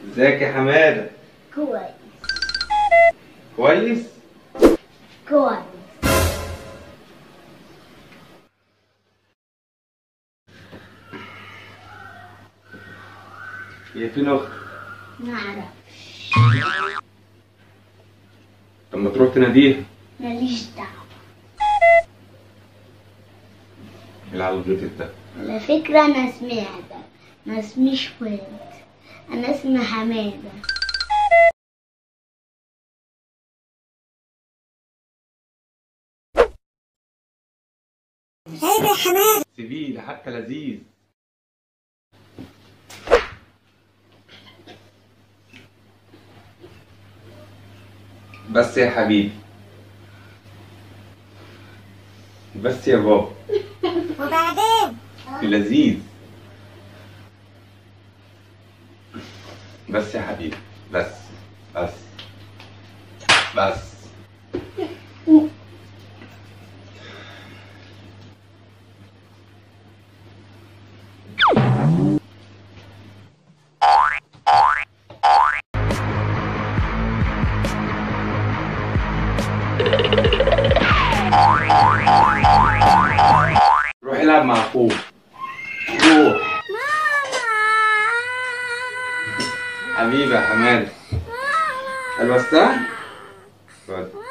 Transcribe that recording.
ازيك يا حماده كويس كويس كويس هي فين اختك نعرف طب ما تروح تناديها ماليش دعوة العب البيت ده على فكرة أنا سمعتك ما اسميش ولد أنا اسمي حمادة سيبيه ده حتى لذيذ بس يا حبيبي بس يا بابا وبعدين لذيذ بس يا حبيبي بس بس بس روح العب مع اخوك روح حبيبي يا حماد حلوة الساعة؟ خد